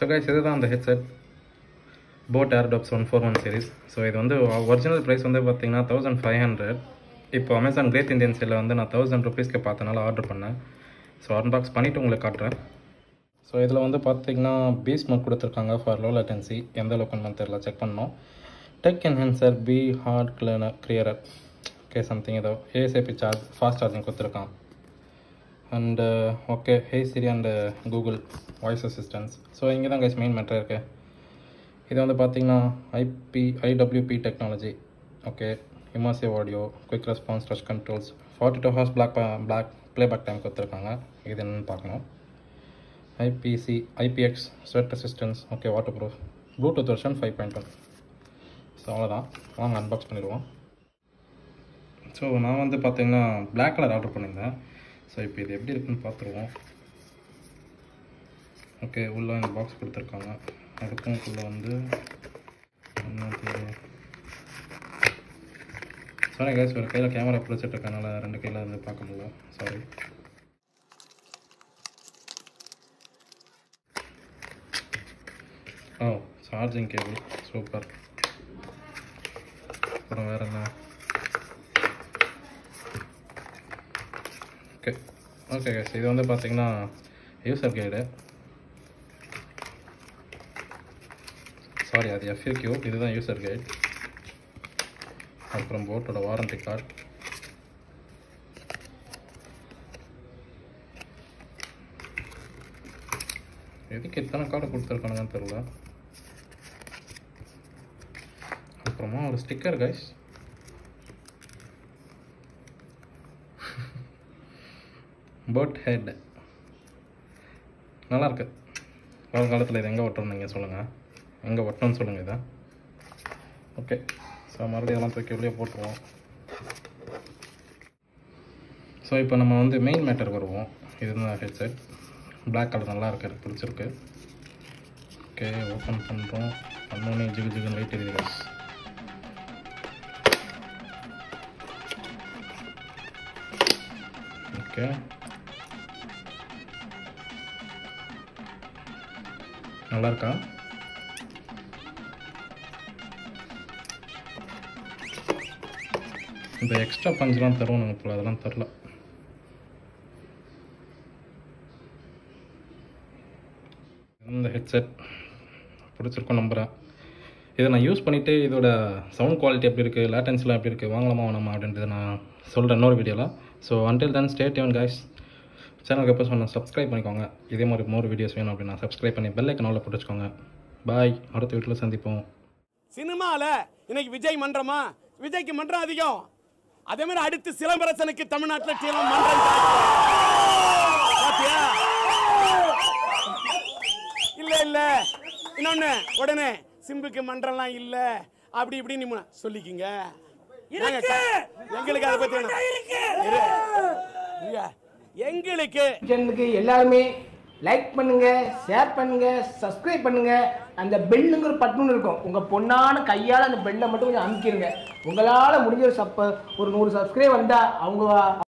So guys இதுதான் அந்த headset boAt Airdopes one four one series so இது வந்து ஒரிஜினல் ப்ரைஸ் வந்து பார்த்தீங்கன்னா தௌசண்ட் ஃபைவ் ஹண்ட்ரட் இப்போ அமேசான் கிரேட் இந்தியன் சேலில் வந்து நான் தௌசண்ட் ருபீஸ்க்கு பார்த்தனால ஆர்டர் பண்ணேன் ஸோ அன்பாக்ஸ் பண்ணிவிட்டு உங்களுக்கு காட்டுறேன் ஸோ இதில் வந்து பார்த்தீங்கன்னா பீஸ் மோட் கொடுத்துருக்காங்க ஃபார் லோ லேட்டன்சி எந்த அளவுக்கு தெரியல செக் பண்ணோம் tech enhancer be heard cleaner clearer okay something ஏதோ ஏஎஸ்ஏபி சார்ஜ் ஃபாஸ்ட் சார்ஜிங் கொடுத்துருக்கான் and okay hey Siri and Google voice assistants so இங்கே தான் கைஸ் மெயின் மேட்ரு இருக்குது இது வந்து பார்த்தீங்கன்னா IP IWP technology okay immersive audio quick response touch controls forty two hours black black playback time கொடுத்துருக்காங்க இது என்னென்னு பார்க்கணும் IPC IPX sweat resistance okay waterproof Bluetooth version five point one so அவ்வளோதான் வாங்க அன்பாக்ஸ் பண்ணிடுவோம் so நான் வந்து பார்த்தீங்கன்னா பிளாக் கலர் ஆர்டர் பண்ணியிருந்தேன் ஸோ இப்போ இது எப்படி இருக்குன்னு பார்த்துருவோம் ஓகே உள்ளே இந்த பாக்ஸ் கொடுத்துருக்காங்க அதுக்கும் உள்ளே வந்து என்னது சாரி கேஸ் ஒரு கையில் கேமரா பிடிச்சிட்டு இருக்கனால ரெண்டு கையில் வந்து பார்க்க முடியல sorry oh charging cable super அப்புறம் வேறு என்ன ஓகே ஓகே கேஸ் இது வந்து பார்த்தீங்கன்னா யூசர் கைடு சாரி அது எஃப்யூக்யூ இதுதான் யூசர் கைட் அப்புறம் போட்டோட வாரண்டி கார்டு எதுக்கு எத்தனை கார்டு கொடுத்துருக்கானுங்கன்னு தெரியல அப்புறமா ஒரு ஸ்டிக்கர் கைஸ் பேர்ட் ஹெட் நல்லா இருக்கு வருங்காலத்தில் இது எங்கே ஒட்டணும் நீங்கள் சொல்லுங்கள் எங்கே ஒட்டணும்னு சொல்லுங்கள் இதை ஓகே ஸோ மறுபடியும் இதெல்லாம் தூக்கி உள்ளே போட்டுருவோம் ஸோ இப்போ நம்ம வந்து மெயின் மேட்டர் வருவோம் இதுதான் ஹெட்செட் பிளாக் கலர் நல்லா இருக்கு எனக்கு பிடிச்சிருக்கு ஓகே ஓப்பன் பண்ணுறோம் பண்ணோன்னே ஜிகு ஜிகுன்னு லைட் எரியுது guys. ஓகே நல்லா இருக்கா இந்த எக்ஸ்ட்ரா பஞ்ச்லாம் தருவானுங்க போல அதெல்லாம் தரல இந்த ஹெட்செட் பிடிச்சிருக்கோம் நம்புகிறேன் இதை நான் யூஸ் பண்ணிவிட்டு இதோட சவுண்ட் குவாலிட்டி எப்படி இருக்குது லேட்டன்ஸ்லாம் எப்படி இருக்குது வாங்கலாமா வேணாமா அப்படின்றது நான் சொல்கிறேன் இன்னொரு வீடியோவில் ஸோ அன்டில் தென் ஸ்டேட் யூன் guys சேனலுக்கு எப்போ சொன்ன சப்ஸ்கிரைப் பண்ணிக்கோங்க இதே மாதிரி மோர் வீடியோஸ் வேணும் அப்படின்னா சப்ஸ்கிரைப் பண்ணி பெல் ஐக்கன் போட்டு வச்சுக்கோங்க பாய் அடுத்த வீட்டில் சந்திப்போம் சினிமால இன்னைக்கு விஜய் மன்றமா விஜய்க்கு மன்றம் அதிகம் அதே மாதிரி அடுத்து சிலம்பரசனுக்கு தமிழ்நாட்டில் டீலம் மன்றம் ஜாஸ்தி. பாத்தியா இல்ல இல்ல இன்னொன்னு உடனே சிம்புக்கு மன்றம்லாம் இல்ல அப்படி இப்படி நீ சொல்லிக்கிங்க நாங்க க- எங்களுக்கு அதை பத்தி வேணாம். இரு. ஐயா, எங்களுக்கு சேனலுக்கு எல்லாருமே லைக் பண்ணுங்க ஷேர் பண்ணுங்க சப்ஸ்கிரைப் பண்ணுங்க அந்த பெல்லுங்கிற பட்டன் இருக்கும் உங்க பொண்ணான கையால அந்த பெல்லை மட்டும் கொஞ்சம் அமுக்கிடுங்க உங்களால முடிஞ்ச ஒரு சப்ப ஒரு நூறு சப்ஸ்கிரைப் வந்தா அவங்க